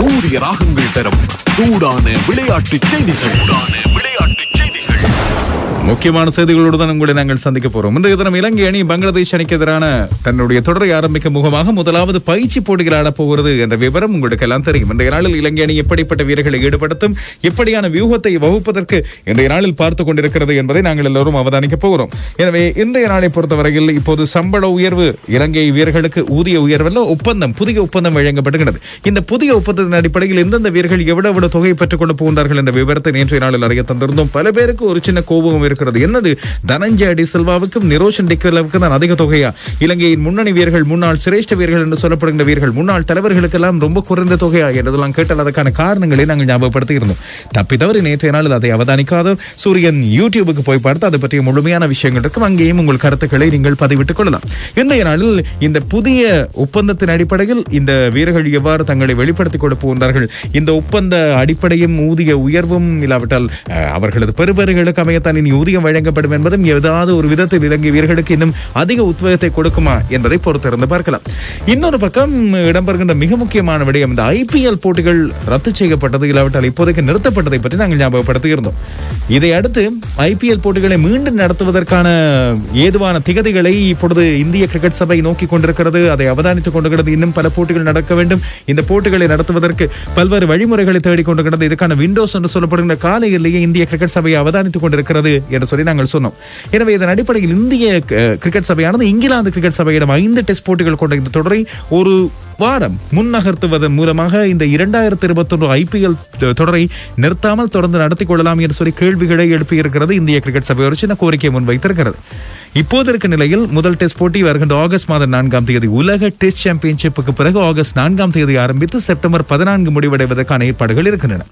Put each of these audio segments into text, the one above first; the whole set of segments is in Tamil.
சூரிய ராகங்கள் தரும் சூடான விளையாட்டு செய்திகள் சூடான விளையாட்டு செய்திகள் முக்கியமான செய்திகளோடு தான் உங்களை நாங்கள் சந்திக்க போறோம் இன்றைய தினம் இலங்கை அணி பங்களாதேஷ் அணிக்கு எதிரான தன்னுடைய தொடரை ஆரம்பிக்கும் முகமாக முதலாவது பயிற்சி போட்டிகள் ஆடப்போகிறது என்ற விவரம் உங்களுக்கு எல்லாம் தெரியும் இன்றைய நாளில் இலங்கை அணி எப்படிப்பட்ட வீரர்களை ஈடுபடுத்தும் எப்படியான வியூகத்தை வகுப்பதற்கு இன்றைய நாளில் பார்த்து கொண்டிருக்கிறது என்பதை நாங்கள் எல்லோரும் அவதானிக்க போகிறோம் எனவே இன்றைய நாளை பொறுத்தவரையில் இப்போது சம்பள உயர்வு இலங்கை வீரர்களுக்கு ஊதிய உயர்வல்ல ஒப்பந்தம் புதிய ஒப்பந்தம் வழங்கப்படுகிறது இந்த புதிய ஒப்பந்தத்தின் அடிப்படையில் எந்தெந்த வீரர்கள் எவ்வளவு எவ்வளவு தொகையை பெற்றுக் கொண்டு போகின்றார்கள் என்ற விவரத்தை நேற்றைய நாளில் அறிய தந்திருந்தோம் பல பேருக்கு ஒரு சின்ன கோபம் இருக்கிறது என்னது தனஞ்சய அடி செல்வாவுக்கும் நிரோஷன் டிக்கலவுக்கும் தான் அதிக தொகையா இலங்கையின் முன்னணி வீரர்கள் முன்னாள் சிரேஷ்ட வீரர்கள் என்று சொல்லப்படுகின்ற வீரர்கள் முன்னாள் தலைவர்களுக்கெல்லாம் ரொம்ப குறைந்த தொகையா என்றதெல்லாம் கேட்டால் அதற்கான காரணங்களை நாங்கள் ஞாபகப்படுத்தி இருந்தோம் தப்பி தவறி நேற்றைய நாளில் அதை அவதானிக்காத சூரியன் யூடியூபுக்கு போய் பார்த்து அதை பற்றிய முழுமையான விஷயங்கள் இருக்கும் அங்கேயும் உங்கள் கருத்துக்களை நீங்கள் பதிவிட்டுக் கொள்ளலாம் இன்றைய நாளில் இந்த புதிய ஒப்பந்தத்தின் அடிப்படையில் இந்த வீரர்கள் எவ்வாறு தங்களை வெளிப்படுத்திக் கொண்டு போகின்றார்கள் இந்த ஒப்பந்த அடிப்படையும் ஊதிய உயர்வும் இல்லாவிட்டால் அஹ், அவர்களது பெறுபேறுகளுக்கு அமையத்தான் இனி ஊதியம் வழங்கப்படும் என்பதும் ஏதாவது ஒரு விதத்தில் இலங்கை வீரர்களுக்கு இன்னும் அதிக உத்வேகத்தை கொடுக்குமா என்பதை பொறுத்திருந்து பார்க்கலாம் இன்னொரு பக்கம் இடம்பெறுகின்ற மிக முக்கியமான விடயம் இந்த ஐபிஎல் போட்டிகள் ரத்து செய்யப்பட்டது இல்லாவிட்டால் இப்போதைக்கு நிறுத்தப்பட்டதை பற்றி நாங்கள் ஞாபகப்படுத்தி இருந்தோம் இதை அடுத்து ஐபிஎல் போட்டிகளை மீண்டும் நடத்துவதற்கான ஏதுவான திகதிகளை இப்பொழுது இந்திய கிரிக்கெட் சபை நோக்கி கொண்டிருக்கிறது அதை அவதானித்துக் கொண்டிருக்கிறது இன்னும் பல போட்டிகள் நடக்க வேண்டும் இந்த போட்டிகளை நடத்துவதற்கு பல்வேறு வழிமுறைகளை தேடிக் கொண்டிருக்கிறது இதுக்கான விண்டோஸ் என்று சொல்லப்படுகின்ற கால எல்லையை இந்திய கிரிக்கெட் சபை அவதானித்துக் கொண்டிருக்கிறது என்று சொல்லி நாங்கள் சொன்னோம் எனவே இதன் அடிப்படையில் இந்திய அஹ், கிரிக்கெட் சபையானது இங்கிலாந்து கிரிக்கெட் சபையிடம் ஐந்து டெஸ்ட் போட்டிகள் கொண்ட இந்த தொடரை ஒரு வாரம் முன்னகர்த்துவதன் மூலமாக இந்த இரண்டாயிரத்தி இருபத்தொன்று ஐபிஎல் தொடரை நிறுத்தாமல் தொடர்ந்து நடத்தி கொள்ளலாம் என்று சொல்லி கேள்விகளை எழுப்பியிருக்கிறது இந்திய கிரிக்கெட் சபை ஒரு சின்ன கோரிக்கை முன்வைத்திருக்கிறது இப்போது இருக்க நிலையில் முதல் டெஸ்ட் போட்டி வருகின்ற ஆகஸ்ட் மாதம் நான்காம் தேதி உலக டெஸ்ட் சாம்பியன்ஷிப்புக்கு பிறகு ஆகஸ்ட் நான்காம் தேதி ஆரம்பித்து செப்டம்பர் பதினான்கு முடிவடைவதற்கான ஏற்பாடுகள் இருக்கின்றன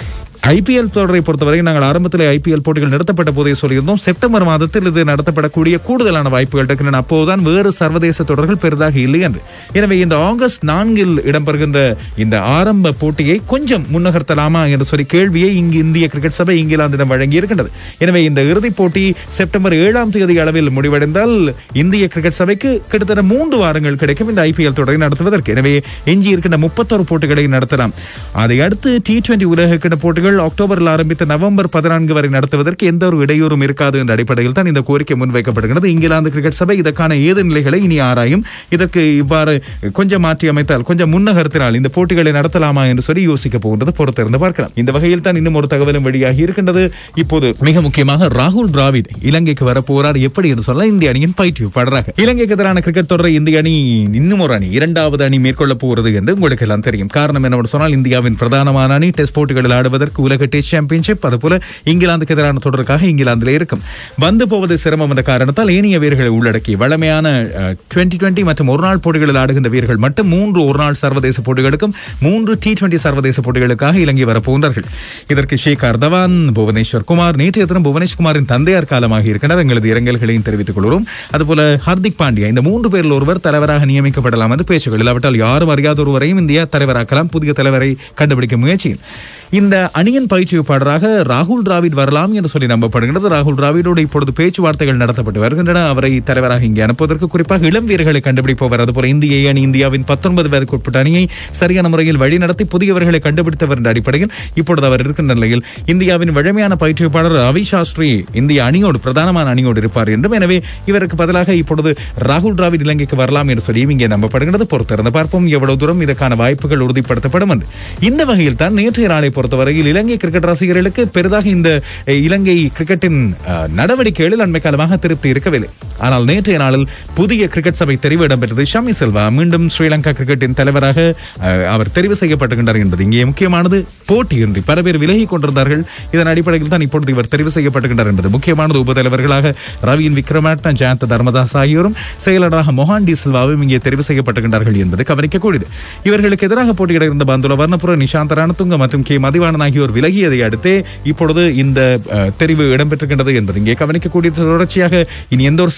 ஐபிஎல் தொடரை பொறுத்தவரை நாங்கள் ஆரம்பத்தில் ஐபிஎல் போட்டிகள் நடத்தப்பட்ட போதே சொல்லியிருந்தோம் செப்டம்பர் மாதத்தில் இது நடத்தப்படக்கூடிய கூடுதலான வாய்ப்புகள் இருக்கின்றன அப்போதுதான் வேறு சர்வதேச தொடர்கள் பெரிதாக இல்லை என்று எனவே இந்த ஆகஸ்ட் நான்கில் இடம்பெறுகின்ற இந்த ஆரம்ப போட்டியை கொஞ்சம் முன்னகர்த்தலாமா என்று சொல்லி கேள்வியை இங்கு இந்திய கிரிக்கெட் சபை இங்கிலாந்திடம் வழங்கி இருக்கின்றது எனவே இந்த இறுதிப் போட்டி செப்டம்பர் ஏழாம் தேதி அளவில் முடிவடைந்தால் இந்திய கிரிக்கெட் சபைக்கு கிட்டத்தட்ட மூன்று வாரங்கள் கிடைக்கும் இந்த ஐபிஎல் தொடரை நடத்துவதற்கு எனவே எஞ்சி இருக்கின்ற முப்பத்தொரு போட்டிகளை நடத்தலாம் அதை அடுத்து டி டுவெண்டி உலக கிண்ண போட்டிகள் அக்டோபரில் ஆரம்பித்து நவம்பர் பதினான்கு வரை நடத்துவதற்கு எந்த ஒரு இடையூறும் இருக்காது என்ற அடிப்படையில் தான் இந்த கோரிக்கை முன்வைக்கப்படுகிறது இங்கிலாந்து கிரிக்கெட் சபை இதற்கான ஏது நிலைகளை இனி ஆராயும் இதற்கு இவ்வாறு கொஞ்சம் மாற்றி அமைத்தால் கொஞ்சம் முன்னகர்த்தினால் இந்த போட்டிகளை நடத்தலாமா என்று சொல்லி யோசிக்க போகின்றது பொறுத்திருந்து பார்க்கலாம் இந்த வகையில் தான் இன்னும் ஒரு தகவலும் வெளியாகி இருக்கின்றது இப்போது மிக முக்கியமாக ராகுல் டிராவிட் இலங்கைக்கு வர போறார் எப்படி என்று சொல்ல இந்திய அணியின் பயிற்றுவிப்பாளராக இலங்கைக்கு எதிரான கிரிக்கெட் தொடரை இந்திய அணி இன்னும் ஒரு அணி இரண்டாவது அணி மேற்கொள்ள போகிறது என்று உங்களுக்கு எல்லாம் தெரியும் காரணம் என்னவென்று சொன்னால் இந்தியாவின் பிரதானமான அணி டெஸ்ட் போட்டிகளில் ஆடுவதற்கு உலக டெஸ்ட் சாம்பியன்ஷிப் அதுபோல இங்கிலாந்துக்கு எதிரான தொடருக்காக இங்கிலாந்திலே இருக்கும் வந்து போவது சிரமம் என்ற காரணத்தால் ஏனைய வீரர்களை உள்ளடக்கி வளமையான டுவெண்ட்டி டுவெண்ட்டி மற்றும் ஒரு நாள் போட்டிகளில் ஆடுகின்ற வீரர்கள் மட்டும் மூன்று ஒரு நாள் சர்வதேச போட்டிகளுக்கும் மூன்று டி டுவெண்ட்டி சர்வதேச போட்டிகளுக்காக இலங்கை வரப்போகின்றார்கள் இதற்கு ஷேகார் தவான் புவனேஸ்வர் குமார் நேற்றைய தினம் புவனேஷ்குமாரின் தந்தையார் காலமாக இருக்கின்றார் எங்களது இரங்கல்களையும் தெரிவித்துக் கொள்கிறோம் அதுபோல ஹர்திக் பாண்டியா இந்த மூன்று பேரில் ஒருவர் தலைவராக நியமிக்கப்படலாம் என்று பேச்சுகள் இல்லாவிட்டால் யாரும் அறியாத ஒருவரையும் இந்தியா தலைவராக்கலாம் புதிய தலைவரை கண்டுபிடிக்கும் முயற்சியில் இந்த அணியின் பயிற்சிப்பாளராக ராகுல் டிராவிட் வரலாம் என்று சொல்லி நம்பப்படுகிறது ராகுல் டிராவிடோடு இப்பொழுது பேச்சுவார்த்தைகள் நடத்தப்பட்டு வருகின்றன அவரை தலைவராக இங்கே அனுப்புவதற்கு குறிப்பாக இளம் வீரர்களை கண்டுபிடிப்பவர் அதுபோல இந்திய ஏ அணி இந்தியாவின் பத்தொன்பது பேருக்கு உட்பட்ட அணியை சரியான முறையில் வழிநடத்தி புதியவர்களை கண்டுபிடித்தவர் என்ற அடிப்படையில் இப்பொழுது அவர் இருக்கின்ற நிலையில் இந்தியாவின் வழமையான பயிற்றுவிப்பாளர் ரவி சாஸ்திரி இந்திய அணியோடு பிரதானமான அணியோடு இருப்பார் என்றும் எனவே இவருக்கு பதிலாக இப்பொழுது ராகுல் டிராவிட் இலங்கைக்கு வரலாம் என்று சொல்லி இங்கே நம்பப்படுகிறது பொறுத்திருந்து பார்ப்போம் எவ்வளவு தூரம் இதற்கான வாய்ப்புகள் உறுதிப்படுத்தப்படும் என்று இந்த வகையில் தான் நேற்றைய நாளை பொறுத்தவரையில் இலங்கை கிரிக்கெட் ரசிகர்களுக்கு பெரிதாக இந்த அஹ், இலங்கை கிரிக்கெட்டின் அஹ், நடவடிக்கைகளில் அண்மை காலமாக திருப்தி இருக்கவில்லை ஆனால் நேற்றைய நாளில் புதிய கிரிக்கெட் சபை தெரிவு இடம்பெற்றது ஷமி செல்வா மீண்டும் ஸ்ரீலங்கா கிரிக்கெட்டின் தலைவராக அஹ், அவர் தெரிவு செய்யப்பட்டுகின்றார் என்பது இங்கே முக்கியமானது போட்டியின்றி பல பேர் விலகி கொண்டிருந்தார்கள் இதன் அடிப்படையில் தான் இப்பொழுது இவர் தெரிவு செய்யப்பட்டுகின்றார் என்பது முக்கியமானது உபதலைவர்களாக ரவியின் விக்ரமாட்ன ஜெயந்த தர்மதாஸ் ஆகியோரும் செயலராக மொஹான் டி சில்வாவும் இங்கே தெரிவு செய்யப்பட்டுகின்றார்கள் என்பது கவனிக்கக்கூடியது இவர்களுக்கு எதிராக போட்டியிட இருந்த பந்துல வர்ணபுர நிஷாந்த ரணதுங்க மற்றும் கே மதிவாணன் ஆகியோர் விலகியதை அடுத்தே இப்பொழுது இந்த அஹ், தெரிவு இடம்பெற்றிருக்கின்றது என்பது இங்கே கவனிக்கக்கூடிய தொடர்ச்சியாக இனி எந்த ஒரு சிக்கலும்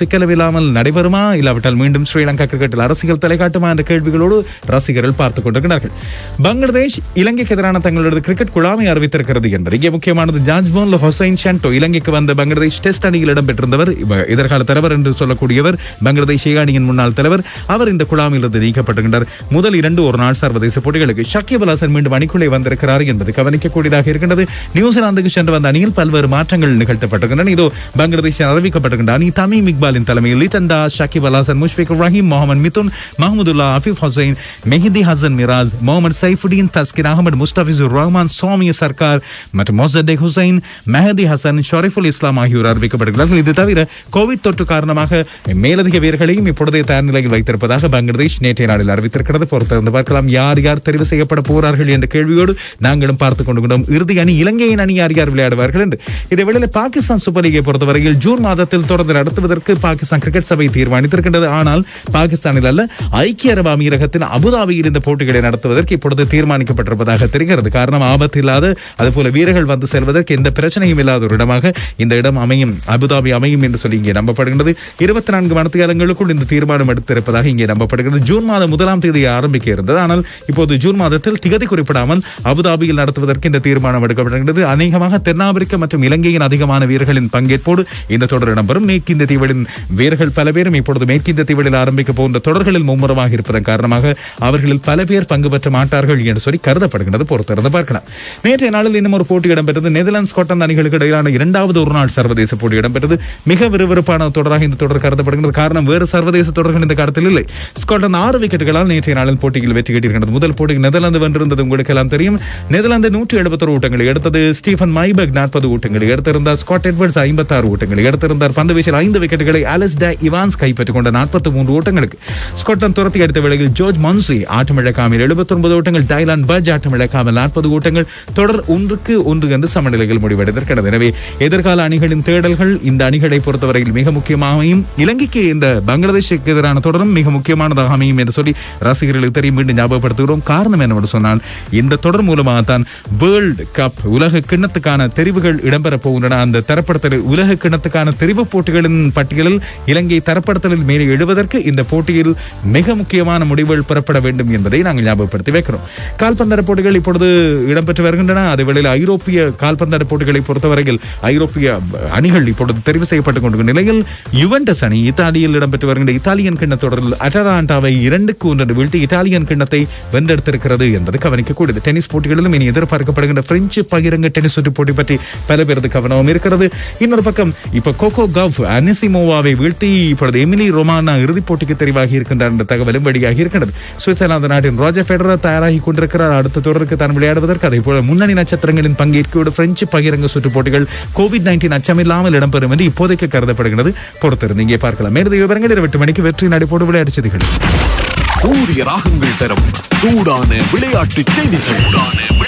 கைக்கலவில்லாமல் நடைபெறுமா இல்லாவிட்டால் மீண்டும் ஸ்ரீலங்கா கிரிக்கெட்டில் அரசியல் தலை காட்டுமா என்ற கேள்விகளோடு ரசிகர்கள் பார்த்துக் கொண்டிருக்கிறார்கள் பங்களாதேஷ் இலங்கைக்கு எதிரான தங்களது கிரிக்கெட் குழாமை அறிவித்திருக்கிறது என்பது இங்கே முக்கியமானது ஜாஜ்மோன் ஹொசைன் ஷாண்டோ இலங்கைக்கு வந்த பங்களாதேஷ் டெஸ்ட் அணியில் இடம்பெற்றிருந்தவர் இவ- எதிர்கால தலைவர் என்று சொல்லக்கூடியவர் பங்களாதேஷ் ஏ அணியின் முன்னாள் தலைவர் அவர் இந்த குழாமிலிருந்து நீக்கப்பட்டிருக்கிறார் முதல் இரண்டு ஒரு நாள் சர்வதேச போட்டிகளுக்கு ஷக்கிப் அல் ஹசன் மீண்டும் அணிக்குள்ளே வந்திருக்கிறார் என்பது கவனிக்கக்கூடியதாக இருக்கின்றது நியூசிலாந்துக்கு சென்று வந்த அணியில் பல்வேறு மாற்றங்கள் நிகழ்த்தப்பட்டிருக்கின்றன இதோ பங்களாதேஷ் அறிவிக்கப்பட்டிருக்கின்ற அணி தமீம் இக்பாலின் தலைமையில் லிதண்டா ஷக்கிப் அல் ஹசன் முஷ்பிக் ரஹீம் முகமது மிதுன் மஹமுதுல்லா அஃபீப் ஹுசைன் மெஹதி ஹசன் மிராஸ் முகமது சைஃபுடீன் தஸ்கிர் அகமது முஸ்தபிசுர் ரஹ்மான் சோமிய சர்க்கார் மற்றும் மொசடெக் ஹுசைன் மெஹதி ஹசன் ஷரீஃபுல் இஸ்லாம் ஆகியோர் அறிவிக்கப்படுகிறார்கள் இது தவிர கோவிட் தொற்று காரணமாக மேலதிக வீரர்களையும் இப்பொழுதே தயார் நிலையில் வைத்திருப்பதாக பங்களாதேஷ் நேற்றைய நாளில் அறிவித்திருக்கிறது பொறுத்திருந்து பார்க்கலாம் யார் யார் தெரிவு செய்யப்பட போகிறார்கள் என்ற கேள்வியோடு நாங்களும் பார்த்துக் கொண்டிருக்கிறோம் இறுதி அணி இலங்கையின் அணி யார் யார் விளையாடுவார்கள் என்று இதே வேளையில் பாகிஸ்தான் சூப்பர் லீகை பொறுத்தவரையில் ஜூன் மாதத்தில் தொடர்ந்து நடத்துவதற்கு பாகிஸ்தான் கிரிக்கெட் சபை தீர்மானித்திருக்கின்றது ஆனால் பாகிஸ்தானில் அல்ல ஐக்கிய அரபு அமீரகத்தின் அபுதாபியில் இந்த போட்டிகளை நடத்துவதற்கு இப்பொழுது தீர்மானிக்கப்பட்டிருப்பதாக தெரிகிறது காரணம் ஆபத்து இல்லாத அதுபோல வீரர்கள் வந்து செல்வதற்கு எந்த பிரச்சனையும் இல்லாத ஒரு இடமாக இந்த இடம் அமையும் அபுதாபி அமையும் என்று சொல்லி இங்கே நம்பப்படுகின்றது இருபத்தி நான்கு மணித்தியாலங்களுக்குள் இந்த தீர்மானம் எடுத்திருப்பதாக இங்கே நம்பப்படுகிறது ஜூன் மாதம் முதலாம் தேதி ஆரம்பிக்க இருந்தது ஆனால் இப்போது ஜூன் மாதத்தில் திகதி குறிப்பிடாமல் அபுதாபியில் நடத்துவதற்கு இந்த தீர்மானம் எடுக்கப்படுகிறது அநேகமாக தென்னாப்பிரிக்க மற்றும் இலங்கையின் அதிகமான வீரர்களின் பங்கேற்போடு இந்த தொடர் இடம்பெறும் மேற்கிந்திய தீவுகளின் வீரர்கள் பல பேரும் இப்பொழுது மேற்கிந்திய தீவுகளில் ஆரம்பிக்க போன்ற தொடர்களில் மும்முரமாக இருப்பதன் காரணமாக அவர்களில் பல பேர் பங்கு பெற்ற மாட்டார்கள் என்று சொல்லி கருதப்படுகிறது பொறுத்திருந்து பார்க்கலாம் நேற்றைய நாளில் இன்னும் ஒரு போட்டி இடம்பெற்றது நெதர்லாந்து ஸ்காட்லாந்து அணிகளுக்கு இடையிலான இரண்டாவது ஒரு நாள் சர்வதேச போட்டி இடம்பெற்றது மிக விறுவிறுப்பான தொடராக இந்த தொடர் கருதப்படுகிறது காரணம் வேறு சர்வதேச தொடர்கள் இந்த காலத்தில் இல்லை ஸ்காட்லாந்து ஆறு விக்கெட்டுகளால் நேற்றைய நாளில் போட்டியில் வெற்றி கிட்டிருக்கிறது முதல் போட்டிக்கு நெதர்லாந்து வென்றிருந்தது உங்களுக்கு எல்லாம் தெரியும் நெதர்லாந்து நூற்றி எழுபத்தொரு ஓட்டங்களை எடுத்தது ஸ்டீஃபன் மைபர்க் நாற்பது ஓட்டங்களை எடுத்திருந்தார் ஸ்காட் எட்வர்ட்ஸ் ஐம்பத்தாறு ஓட்டங்களை எடுத்திருந்தார் பந்து வீச்சில் ஐந்து விக்கெட்டுகளை அலஸ் டே இவான்ஸ் கைப்பற்றிக் கொண்ட நாற்பத்தி மூன்று ஓட்டங்களுக்கு ஸ்காட்லாந்து துரத்தி அடித்த வேளையில் ஜோர்ஜ் மன்ஸ்ரி ஆட்டமிழக்காமல் எழுபத்தி ஒன்பது ஓட்டங்கள் டைலான் பஜ் ஆட்டமிழக்காமல் நாற்பது ஓட்டங்கள் தொடர் ஒன்றுக்கு ஒன்று என்று சமநிலையில் முடிவடைந்திருக்கிறது எனவே எதிர்கால அணிகளின் தேடல்கள் இந்த அணிகளை பொறுத்தவரையில் மிக முக்கியமாக அமையும் இலங்கைக்கு இந்த பங்களாதேஷுக்கு எதிரான தொடரும் மிக முக்கியமானதாக அமையும் என்று சொல்லி ரசிகர்களுக்கு தெரியும் மீண்டும் ஞாபகப்படுத்துகிறோம் காரணம் என்னவென்று சொன்னால் இந்த தொடர் மூலமாக தான் வேர்ல்ட் கப் உலக கிண்ணத்துக்கான தெரிவுகள் இடம்பெறப் போகின்றன அந்த தரப்படுத்தல் உலக கிண்ணத்துக்கான தெரிவு போட்டிகளின் பட்டியலில் இலங்கை தரப்படுத்தலில் மேலே எழுவதற்கு இந்த போட்டியில் மிக முக்கியமான முடிவுகள் பெறப்பட வேண்டும் என்பதை நாங்கள் ஞாபகப்படுத்தி வைக்கிறோம் கால்பந்தாட்ட போட்டிகள் இப்பொழுது இடம்பெற்று வருகின்றன அதே வேளையில் ஐரோப்பிய கால்பந்தாட்ட போட்டிகளை பொறுத்தவரையில் ஐரோப்பிய அணிகள் இப்பொழுது தெரிவு செய்யப்பட்டுக் கொண்டிருக்கும் நிலையில் யுவெண்டஸ் அணி இத்தாலியில் இடம்பெற்று வருகின்ற இத்தாலியன் கிண்ண தொடரில் அட்டலாண்டாவை இரண்டுக்கு ஒன்று வீழ்த்தி இத்தாலியன் கிண்ணத்தை வென்றெடுத்திருக்கிறது என்பது கவனிக்கக்கூடியது டென்னிஸ் போட்டிகளிலும் இனி எதிர்பார்க்கப்படுகின்ற பிரெஞ்சு பகிரங்க டென்னிஸ் சுற்று போட்டி பற்றி பல பேரது கவனமும் இருக்கிறது இன்னொரு பக்கம் இப்ப கோகோ கவ் அனிசிமோவாவை வீழ்த்தி இப்பொழுது எமிலி ரொமானா இறுதிப் போட்டிக்கு தெரிவாகி இருக்கின்றார் என்ற தகவலும் வெளியாகி இருக்கிறது சுவிட்சர்லாந்து நாட்டின் ரோஜர் ஃபெடரர் தயாராகி கொண்டிருக்கிறார் அடுத்த தொடருக்கு தான் விளையாடுவதற்கு அதே போல முன்னணி நட்சத்திரங்களின் பங்கேற்கையோடு பிரெஞ்சு பகிரங்க சுற்று போட்டிகள் கோவிட் நைன்டீன் அச்சமில்லாமல் இடம்பெறும் என்று இப்போதைக்கு கருதப்படுகிறது பொறுத்திருந்து இங்கே பார்க்கலாம் மேலதிக விவரங்கள் இருபத்தி மணிக்கு வெற்றி நடைபோடு விளையாட்டு செய்திகள் சூரிய ராகங்கள் தரும் சூடான விளையாட்டு செய்திகள் சூடான